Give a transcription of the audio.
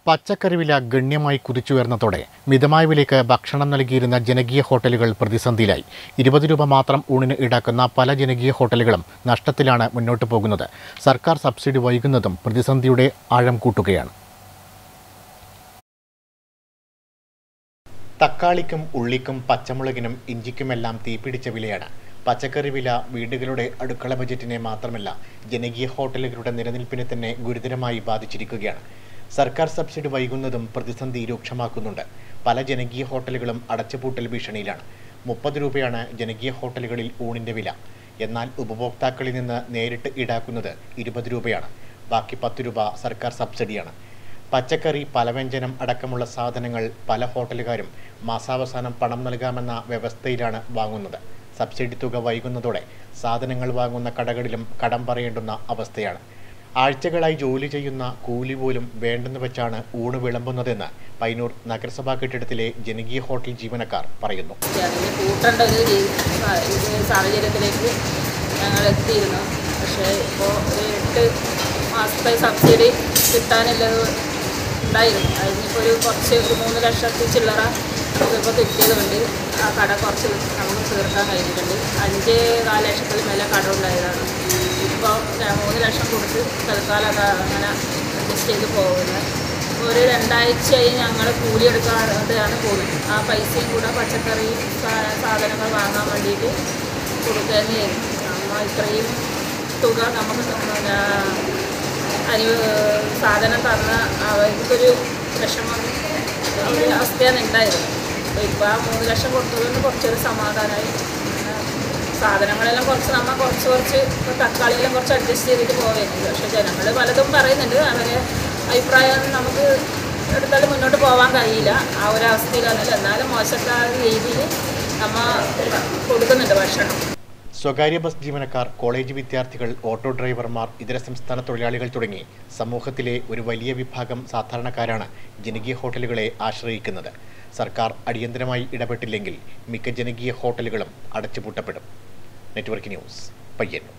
പച്ചക്കറി വില ഗണ്യമായി കുതിച്ചുയർന്നതോടെ മിതമായ വിലയ്ക്ക് ഭക്ഷണം നൽകിയിരുന്ന ജനകീയ ഹോട്ടലുകൾ പ്രതിസന്ധിയിലായി ഇരുപത് രൂപ മാത്രം ഊണിന് ഈടാക്കുന്ന പല ജനകീയ ഹോട്ടലുകളും നഷ്ടത്തിലാണ് മുന്നോട്ട് പോകുന്നത് സർക്കാർ സബ്സിഡി വൈകുന്നതും പ്രതിസന്ധിയുടെ ആഴം കൂട്ടുകയാണ് തക്കാളിക്കും ഉള്ളിക്കും പച്ചമുളകിനും ഇഞ്ചിക്കുമെല്ലാം തീപിടിച്ച വിലയാണ് പച്ചക്കറി വില വീടുകളുടെ അടുക്കള ബജറ്റിനെ മാത്രമല്ല ജനകീയ ഹോട്ടലുകളുടെ നിലനിൽപ്പിനെ തന്നെ ഗുരുതരമായി ബാധിച്ചിരിക്കുകയാണ് സർക്കാർ സബ്സിഡി വൈകുന്നതും പ്രതിസന്ധി രൂക്ഷമാക്കുന്നുണ്ട് പല ജനകീയ ഹോട്ടലുകളും അടച്ചുപൂട്ടൽ ഭീഷണിയിലാണ് മുപ്പത് രൂപയാണ് ജനകീയ ഹോട്ടലുകളിൽ ഊണിന്റെ വില എന്നാൽ ഉപഭോക്താക്കളിൽ നിന്ന് നേരിട്ട് ഈടാക്കുന്നത് ഇരുപത് രൂപയാണ് ബാക്കി പത്ത് രൂപ സർക്കാർ സബ്സിഡിയാണ് പച്ചക്കറി പലവ്യഞ്ജനം അടക്കമുള്ള സാധനങ്ങൾ പല ഹോട്ടലുകാരും മാസാവസാനം പണം നൽകാമെന്ന വ്യവസ്ഥയിലാണ് വാങ്ങുന്നത് സബ്സിഡി തുക വൈകുന്നതോടെ സാധനങ്ങൾ വാങ്ങുന്ന കടകളിലും കടം പറയേണ്ടുന്ന അവസ്ഥയാണ് ആഴ്ചകളായി ജോലി ചെയ്യുന്ന കൂലി പോലും വേണ്ടെന്ന് വെച്ചാണ് ഊണ് വിളമ്പുന്നതെന്ന് പൈനൂർ നഗരസഭാ കെട്ടിടത്തിലെ ജനകീയ ഹോട്ടൽ ജീവനക്കാർ പറയുന്നു അതിന് കൂട്ടേണ്ട ഒരു രീ- സാ- ഇത് സാഹചര്യത്തിലേക്ക് ഞങ്ങൾ എത്തിയിരുന്നു പക്ഷേ ഇപ്പോൾ ഒരു എട്ട് മാസത്തെ സബ്സിഡി കിട്ടാനുള്ളത് ഉണ്ടായിരുന്നു അതിനിപ്പോൾ ഒരു കുറച്ച് ഒരു മൂന്ന് ലക്ഷത്തി ചില്ലറ ഇതിപ്പോൾ കിട്ടിയതുകൊണ്ട് ആ കട കുറച്ച് നമുക്ക് തീർക്കാൻ കഴിഞ്ഞിട്ടുണ്ട് അഞ്ച് നാല് ലക്ഷത്തിൽ മേലെ കട ഉണ്ടായതാണ് ഇപ്പോൾ മൂന്ന് ലക്ഷം കൊടുത്ത് തൽക്കാലം അത് അങ്ങനെ അഡ്ജസ്റ്റ് ചെയ്ത് പോകുന്നത് ഒരു രണ്ടാഴ്ചയായി ഞങ്ങൾ കൂലി എടുക്കാതെയാണ് പോകുന്നത് ആ പൈസയും കൂടെ പച്ചക്കറി സാ- സാധനങ്ങൾ വാങ്ങാൻ വേണ്ടിയിട്ട് കൊടുക്കുന്നതായിരുന്നു നമ്മൾ ഇത്രയും തുക നമുക്ക് പിന്നെ അനു സാധനം തന്ന അവർക്കൊരു വിഷമം ഒരു അവസ്ഥയാണ് ഉണ്ടായിരുന്നത് അപ്പോൾ ഇപ്പോൾ ആ മൂന്ന് ലക്ഷം കൊടുത്തതുകൊണ്ട് കുറച്ചൊരു സമാധാനമായി പിന്നെ സാധനങ്ങളെല്ലാം കുറച്ച് നമ്മൾ കുറച്ച് കുറച്ച് ഇപ്പോൾ തക്കാളിയെല്ലാം കുറച്ച് അഡ്ജസ്റ്റ് ചെയ്തിട്ട് പോവുകയായിരുന്നു പക്ഷേ ജനങ്ങൾ പലതും പറയുന്നുണ്ട് അവരെ അഭിപ്രായം നമുക്ക് എടുത്താൽ മുന്നോട്ട് പോകാൻ കഴിയില്ല ആ ഒരു അവസ്ഥയിലാണല്ലോ എന്നാലും മോശക്കാത്ത രീതിയിൽ നമ്മൾ കൊടുക്കുന്നുണ്ട് ഭക്ഷണം സ്വകാര്യ ബസ് ജീവനക്കാർ കോളേജ് വിദ്യാർത്ഥികൾ ഓട്ടോ ഡ്രൈവർമാർ ഇതര സംസ്ഥാന തൊഴിലാളികൾ തുടങ്ങി സമൂഹത്തിലെ ഒരു വലിയ വിഭാഗം സാധാരണക്കാരാണ് ജനകീയ ഹോട്ടലുകളെ ആശ്രയിക്കുന്നത് സർക്കാർ അടിയന്തരമായി ഇടപെട്ടില്ലെങ്കിൽ മിക്ക ജനകീയ ഹോട്ടലുകളും അടച്ചുപൂട്ടപ്പെടും നെറ്റ്വർക്ക് ന്യൂസ് പയ്യന്നൂർ